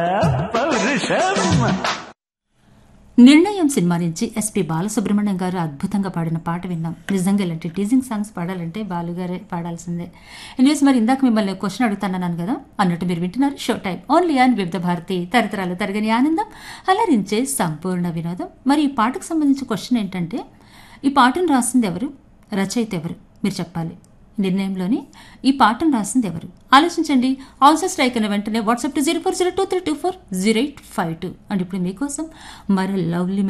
పౌరుషం నిర్ణయం సినిమా నుంచి ఎస్పి బాలసుబ్రహ్మణ్యం గారు అద్భుతంగా పాడిన పాట విన్నాం నిజంగా ఇలాంటి టీజింగ్ సాంగ్స్ పాడాలంటే బాలుగారే పాడాల్సిందే ఎనీవేస్ మరి ఇందాక మిమ్మల్ని క్వశ్చన్ అడుగుతానన్నాను కదా అన్నట్టు మీరు వింటున్నారు షో టైం ఓన్లీ ఆన్ వివిధ భారతి తరతరాలు తరగని ఆనందం అలరించే సంపూర్ణ వినోదం మరి ఈ పాటకు సంబంధించిన క్వశ్చన్ ఏంటంటే ఈ పాటను రాసింది ఎవరు రచయిత ఎవరు మీరు చెప్పాలి నిర్ణయంలోని ఈ పాటను రాసింది ఎవరు ఆలోచించండి ఆన్సర్ స్ట్రైక్ అయిన వెంటనే WhatsApp to zero four zero two three two four zero eight five two and ఇప్పుడు మీకోసం మరో లవ్లీ